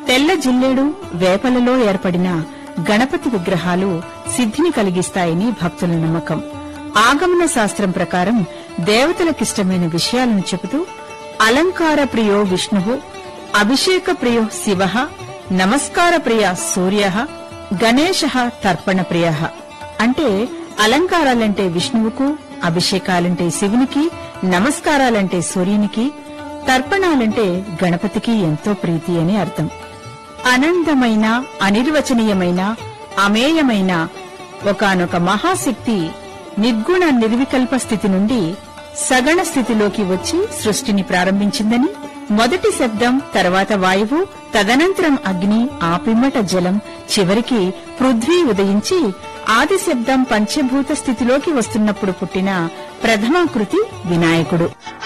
తెల్ల జిల్లేడు వేపలలో ఏర్పడిన గణపతి విగ్రహాలు సిద్ధిని కలిగిస్తాయని భక్తుల నమ్మకం ఆగమన శాస్త్రం ప్రకారం దేవతలకిష్టమైన విషయాలను చెబుతూ అలంకార ప్రియో విష్ణువు అభిషేక ప్రియో శివ నమస్కార ప్రియ సూర్య గణేశ తర్పణ ప్రియ అంటే అలంకారాలంటే విష్ణువుకు అభిషేకాలంటే శివునికి నమస్కారాలంటే సూర్యునికి తర్పణాలంటే గణపతికి ఎంతో ప్రీతి అని అర్థం అనందమైన అనిర్వచనీయమైన అమేయమైన ఒకానొక మహాశక్తి నిర్గుణ నిర్వికల్ప స్థితి నుండి సగణ స్థితిలోకి వచ్చి సృష్టిని ప్రారంభించిందని మొదటి శబ్దం తర్వాత వాయువు తదనంతరం అగ్ని ఆ పిమ్మట జలం చివరికి పృథ్వీ ఉదయించి ఆది శబ్దం పంచభూత స్థితిలోకి వస్తున్నప్పుడు పుట్టిన ప్రథమాకృతి వినాయకుడు